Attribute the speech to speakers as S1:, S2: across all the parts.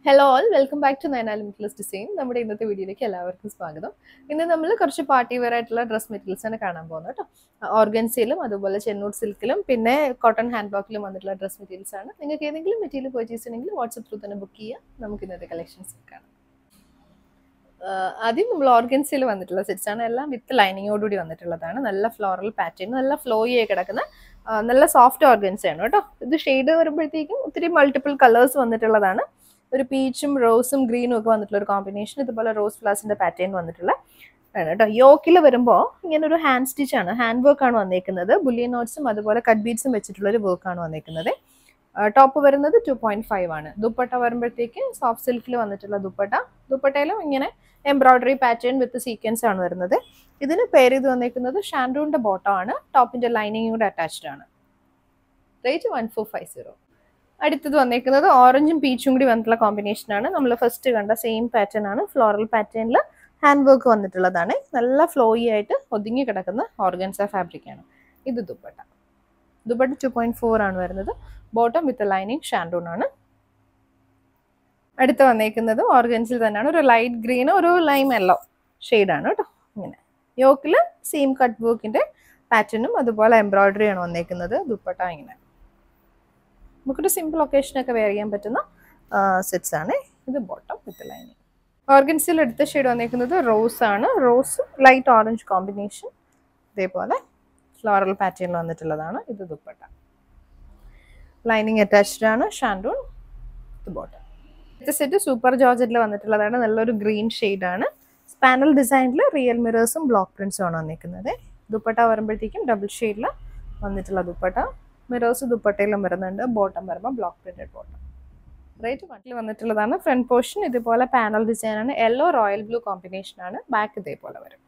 S1: hello all welcome back to Nayana limitless design നമ്മുടെ ഇന്നത്തെ വീഡിയോയിലേക്ക് എല്ലാവർക്കും സ്വാഗതം ഇന്ന് നമ്മൾ കുറച്ച് പാർട്ടി വെയർ ആയിട്ടുള്ള ഡ്രസ് മെറ്റീരിയൽസ് ആണ് കാണാൻ പോകുന്നത് കേട്ടോ ഓർഗൻസിയിലും അതുപോലെ ചെന്നൂർ സിൽക്കിലും പിന്നെ കോട്ടൺ ഹാൻഡ് ബ്ലോക്കിലും വന്നിട്ടുള്ള ഡ്രസ് മെറ്റീരിയൽസ് ആണ് നിങ്ങൾക്ക് ഏതെങ്കിലും മെറ്റീരിയൽ പർച്ചേസ് ചെയ്യണമെങ്കിൽ വാട്സപ്പ് ത്രൂ തന്നെ ബുക്ക് ചെയ്യുക നമുക്ക് ഇന്നത്തെ കളക്ഷൻസ് കാണാം ആഹ് ആദ്യം നമ്മൾ ഓർഗൻസിയിൽ വന്നിട്ടുള്ള സെറ്റ്സ് ആണ് എല്ലാം വിത്ത് ലൈനിങ്ങോടുകൂടി വന്നിട്ടുള്ളതാണ് നല്ല ഫ്ലോറൽ പാറ്റേൺ നല്ല ഫ്ലോയി ആയി കിടക്കുന്ന ആഹ് നല്ല സോഫ്റ്റ് ഓർഗൻസ് ആണ് കേട്ടോ ഇത് ഷെയ്ഡ് വരുമ്പോഴത്തേക്കും ഒത്തിരി മൾട്ടിപ്പിൾ കളേഴ്സ് വന്നിട്ടുള്ളതാണ് ഒരു പീച്ചും റോസും ഗ്രീനും ഒക്കെ വന്നിട്ടുള്ള ഒരു കോമ്പിനേഷൻ ഇതുപോലെ റോസ് ഫ്ലാസിന്റെ പാറ്റേൺ വന്നിട്ടുള്ള ആണ് കേട്ടോ യോക്കിൽ വരുമ്പോൾ ഇങ്ങനെ ഒരു ഹാൻഡ് സ്റ്റിച്ച് ആണ് ഹാൻഡ് വർക്ക് ആണ് വന്നേക്കുന്നത് ബുലിയൻ നോട്ട്സും അതുപോലെ കട്ട് ബീഡ്സും വെച്ചിട്ടുള്ള ഒരു വർക്ക് ആണ് വന്നേക്കുന്നത് ടോപ്പ് വരുന്നത് ടു പോയിന്റ് ഫൈവ് ആണ് ദുപ്പട്ട വരുമ്പോഴത്തേക്ക് സോഫ്റ്റ് സിൽക്കിൽ വന്നിട്ടുള്ള ദുപ്പട്ട ദുപ്പട്ടയിലും ഇങ്ങനെ എംബ്രോയിഡറി പാറ്റേൺ വിത്ത് സീക്വൻസ് ആണ് വരുന്നത് ഇതിന് പേര് ചെയ്ത് വന്നേക്കുന്നത് ഷാൻഡൂണിന്റെ ബോട്ടം ആണ് ടോപ്പിന്റെ ലൈനിങ് കൂടെ അറ്റാച്ച്ഡ് ആണ് rate one four five zero അടുത്തത് വന്നേക്കുന്നത് ഓറഞ്ചും പീച്ചും കൂടി വന്നിട്ടുള്ള കോമ്പിനേഷൻ ആണ് നമ്മൾ ഫസ്റ്റ് കണ്ട സെയിം പാറ്റേൺ ആണ് ഫ്ലോറൽ പാറ്റേണിൽ ഹാൻഡ് വർക്ക് വന്നിട്ടുള്ളതാണ് നല്ല ഫ്ലോയി ആയിട്ട് ഒതുങ്ങി കിടക്കുന്ന ഓർഗൻസ ഫാബ്രിക് ആണ് ഇത് dupatta dupatta two point four ആണ് വരുന്നത് ബോട്ടം വിത്ത് ലൈനിങ് ഷാൻഡൂൺ ആണ് അടുത്ത് വന്നേക്കുന്നത് ഓർഗൻസിൽ തന്നെയാണ് ഒരു ലൈറ്റ് ഗ്രീൻ ഒരു ലൈം യെല്ലോ ആണ് കേട്ടോ ഇങ്ങനെ യോക്കിൽ സെയിം കട്ട് വർക്കിന്റെ പാറ്റേണും അതുപോലെ എംബ്രോയിഡറി ആണ് വന്നേക്കുന്നത് ദുപ്പട്ട ഇങ്ങനെ നമുക്കൊരു സിമ്പിൾ ഒക്കേഷനൊക്കെ വെയർ ചെയ്യാൻ പറ്റുന്ന സെറ്റ്സ് ആണ് ഇത് ബോട്ടം വിത്ത് ലൈനിങ് ഓർഗൻസിൽ എടുത്ത ഷെയ്ഡ് വന്നേക്കുന്നത് റോസ് ആണ് റോസ് ലൈറ്റ് ഓറഞ്ച് കോമ്പിനേഷൻ ഇതേപോലെ ഫ്ലോറൽ പാറ്റേണിൽ വന്നിട്ടുള്ളതാണ് ഇത് ദുപ്പട്ട ലൈനിങ് അറ്റാച്ച്ഡ് ആണ് ഷാൻഡൂൺ ഇത് ബോട്ടം അടുത്ത സെറ്റ് സൂപ്പർ ജോർജറ്റിൽ വന്നിട്ടുള്ളതാണ് നല്ലൊരു ഗ്രീൻ ആണ് സ്പാനൽ ഡിസൈനിൽ റിയൽ മിറേഴ്സും ബ്ലോക്ക് പ്രിന്റ്സും ആണ് വന്നിരിക്കുന്നത് ദുപ്പട്ട വരുമ്പോഴത്തേക്കും ഡബിൾ ഷെയ്ഡിൽ വന്നിട്ടുള്ള ദുപ്പട്ട മിറേഴ്സ് ദുപ്പട്ടയിലും വരുന്നുണ്ട് ബോട്ടം വരുമ്പോൾ ബ്ലോക്ക് പ്രിന്റഡ് ബോട്ടം റേറ്റ് വണ്ടിൽ വന്നിട്ടുള്ളതാണ് ഫ്രണ്ട് പോർഷൻ ഇതുപോലെ പാനൽ ഡിസൈൻ ആണ് യെല്ലോ റോയൽ ബ്ലൂ കോമ്പിനേഷൻ ആണ് ബാക്ക് ഇതേപോലെ വരും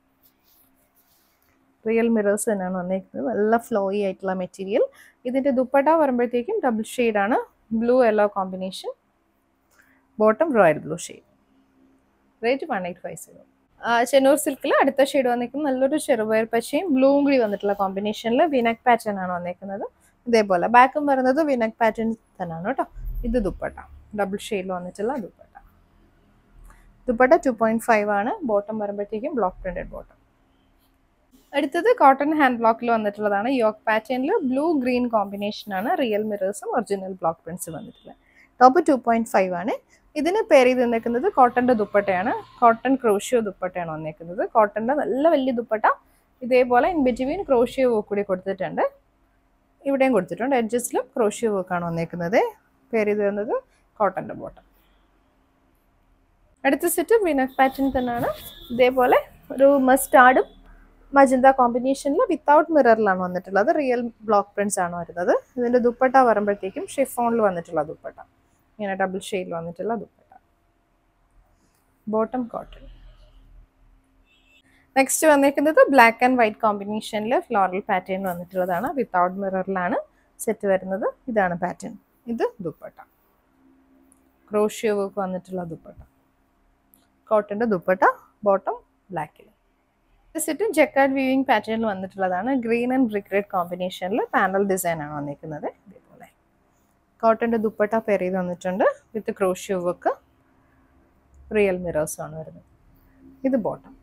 S1: റിയൽ മിറേഴ്സ് തന്നെയാണ് വന്നിരിക്കുന്നത് നല്ല ഫ്ലോയി ആയിട്ടുള്ള മെറ്റീരിയൽ ഇതിന്റെ ദുപ്പട്ട വരുമ്പോഴത്തേക്കും ഡബിൾ ആണ് blue yellow combination bottom royal blue shade rate one eight five zero Chennur സിൽക്കിൽ അടുത്ത ഷെയ്ഡ് വന്നിരിക്കുന്നത് നല്ലൊരു ചെറുപയർ പച്ചയും ബ്ലൂവും കൂടി വന്നിട്ടുള്ള കോമ്പിനേഷനിൽ വിനക് പാറ്റേൺ ആണ് വന്നിരിക്കുന്നത് ഇതേപോലെ ബാക്കും വരുന്നത് വിനക് പാറ്റേൺ തന്നെയാണ് കേട്ടോ ഇത് ദുപ്പട്ട ഡബിൾ ഷെയ്ഡിൽ വന്നിട്ടുള്ള dupatta dupatta two point five ആണ് ബോട്ടം വരുമ്പോഴത്തേക്കും ബ്ലോക്ക് പ്രിന്റഡ് ബോട്ടം അടുത്തത് കോട്ടൺ ഹാൻഡ് ബ്ലോക്കിൽ വന്നിട്ടുള്ളതാണ് യോക്ക് പാറ്റേണിൽ ബ്ലൂ ഗ്രീൻ കോമ്പിനേഷൻ ആണ് റിയൽ മിറേഴ്സും ഒറിജിനൽ ബ്ലോക്ക് പ്രിന്റ്സും വന്നിട്ടുള്ളത് ടോപ്പ് ടു പോയിന്റ് ഫൈവ് ആണ് ഇതിന് പേര് ചെയ്ത് നിൽക്കുന്നത് കോട്ടന്റെ ദുപ്പട്ടയാണ് കോട്ടൺ ക്രോഷ്യോ ദുപ്പട്ടയാണ് വന്നേക്കുന്നത് കോട്ടന്റെ നല്ല വലിയ ദുപ്പട്ട ഇതേപോലെ ഇൻ ബിറ്റ്വീൻ ക്രോഷ്യോ വർക്ക് കൂടി കൊടുത്തിട്ടുണ്ട് ഇവിടെയും കൊടുത്തിട്ടുണ്ട് എഡ്ജസ്റ്റിലും ക്രോഷ്യോ വർക്കാണ് വന്നേക്കുന്നത് പേര് ചെയ്ത് തന്നത് കോട്ടന്റെ ബോട്ടം അടുത്ത സെറ്റ് വിനക് പാറ്റേൺ തന്നെയാണ് ഇതേപോലെ ഒരു മസ്റ്റാർഡും മജന്ത കോമ്പിനേഷനിൽ വിത്തൗട്ട് മിററിലാണ് വന്നിട്ടുള്ളത് റിയൽ ബ്ലോക്ക് പ്രിന്റ്സ് ആണ് വരുന്നത് ഇതിന്റെ ദുപ്പട്ട വരുമ്പോഴത്തേക്കും ഷിഫോണിൽ വന്നിട്ടുള്ള ദുപ്പട്ട ഇങ്ങനെ ഡബിൾ ഷെയ്ഡിൽ വന്നിട്ടുള്ള ദുപ്പട്ട ബോട്ടം കോട്ടൺ നെക്സ്റ്റ് വന്നിരിക്കുന്നത് ബ്ലാക്ക് ആൻഡ് വൈറ്റ് കോമ്പിനേഷനിൽ ഫ്ലോറൽ പാറ്റേൺ വന്നിട്ടുള്ളതാണ് വിത്തൗട്ട് മിററിലാണ് സെറ്റ് വരുന്നത് ഇതാണ് പാറ്റേൺ ഇത് ദുപ്പട്ട ക്രോഷ്യോ വർക്ക് വന്നിട്ടുള്ള ദുപ്പട്ട കോട്ടൻ്റെ ദുപ്പട്ട ബോട്ടം ബ്ലാക്കിൽ സെറ്റും ജക്കാർഡ് വീവിങ് പാറ്റേണിൽ വന്നിട്ടുള്ളതാണ് ഗ്രീൻ ആൻഡ് ബ്രിക്ക് റെഡ് കോമ്പിനേഷനിൽ പാനൽ ഡിസൈൻ ആണ് വന്നിരിക്കുന്നത് ഇതേപോലെ കോട്ടൻ്റെ ദുപ്പട്ട പെയർ ചെയ്ത് വന്നിട്ടുണ്ട് with crochet work real mirrors ആണ് വരുന്നത് ഇത് ബോട്ടം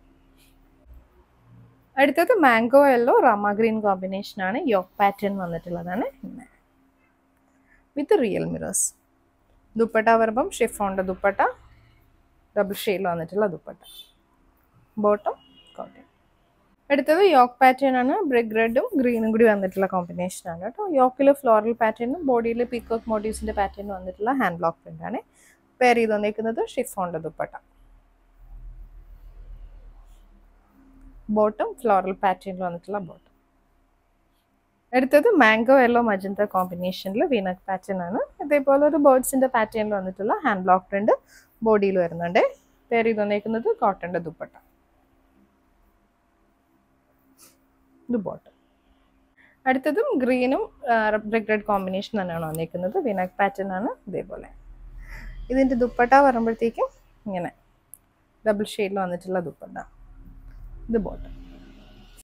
S1: അടുത്തത് മാംഗോ യെല്ലോ റമ ഗ്രീൻ കോമ്പിനേഷൻ ആണ് യോക്ക് പാറ്റേൺ വന്നിട്ടുള്ളതാണ് ഇങ്ങനെ വിത്ത് റിയൽ മിറേഴ്സ് ദുപ്പട്ട വരുമ്പം ഷിഫോണിൻ്റെ ദുപ്പട്ട ഡബിൾ ഷെയ്ഡിൽ വന്നിട്ടുള്ള ദുപ്പട്ട ബോട്ടം കോട്ടൺ അടുത്തത് യോക്ക് പാറ്റേൺ ആണ് ബ്രിഗ് റെഡും ഗ്രീനും കൂടി വന്നിട്ടുള്ള കോമ്പിനേഷൻ ആണ് കേട്ടോ യോക്കിൽ ഫ്ലോറൽ പാറ്റേണും ബോഡിയിൽ പീക്കോക്ക് മോട്ടീവ്സിന്റെ പാറ്റേൺ വന്നിട്ടുള്ള ഹാൻഡ് ബ്ലോക്ക് പ്രിന്റ് ആണ് പെയർ ചെയ്ത് വന്നിരിക്കുന്നത് ഷിഫോണിന്റെ ദുപ്പട്ട ബോട്ടം ഫ്ലോറൽ പാറ്റേണിൽ വന്നിട്ടുള്ള ബോട്ടം അടുത്തത് മാംഗോ യെല്ലോ മജന്ത കോമ്പിനേഷനിൽ വീനക് പാറ്റേൺ ആണ് ഇതേപോലെ ഒരു ബേർഡ്സിന്റെ പാറ്റേണിൽ വന്നിട്ടുള്ള ഹാൻഡ് ബ്ലോക്ക് പ്രിന്റ് ബോഡിയിൽ വരുന്നുണ്ട് പെയർ ചെയ്ത് വന്നിരിക്കുന്നത് കോട്ടന്റെ ദുപ്പട്ട ഇത് ബോട്ടം അടുത്തതും ഗ്രീനും ബ്രിക്ക് റെഡ് കോമ്പിനേഷൻ തന്നെയാണ് വന്നിരിക്കുന്നത് വിനക് പാറ്റേൺ ആണ് ഇതേപോലെ ഇതിൻ്റെ ദുപ്പട്ട വരുമ്പോഴത്തേക്കും ഇങ്ങനെ ഡബിൾ ഷെയ്ഡിൽ വന്നിട്ടുള്ള ദുപ്പട്ട ഇത് ബോട്ടം